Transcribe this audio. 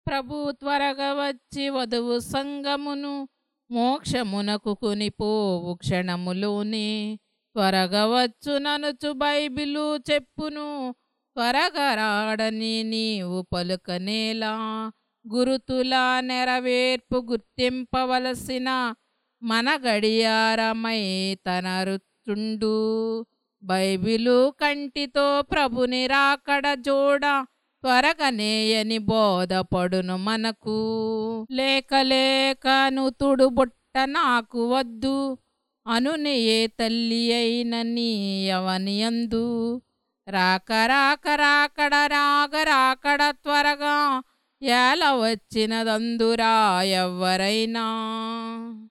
ప్రభు త్వరగా వచ్చి వధువు సంగమును మోక్షమునకు కొనిపోవు క్షణములోనే త్వరగా వచ్చు ననుచు బైబిలు చెప్పును త్వరగా రాడని నీవు పలుకనేలా గురుతులా నెరవేర్పు గుర్తింపవలసిన మన గడియారమై తన రుచుండు బైబిలు కంటితో ప్రభుని రాకడ జోడ త్వరగనేయని బోధపడును మనకు లేక లేక నుతుడు బుట్ట నాకు వద్దు అనుని ఏ తల్లి అయిన నీ అవని అందు రాక రాక రాకడ రాగ రాకడ త్వరగా ఎలా వచ్చినదందురా ఎవ్వరైనా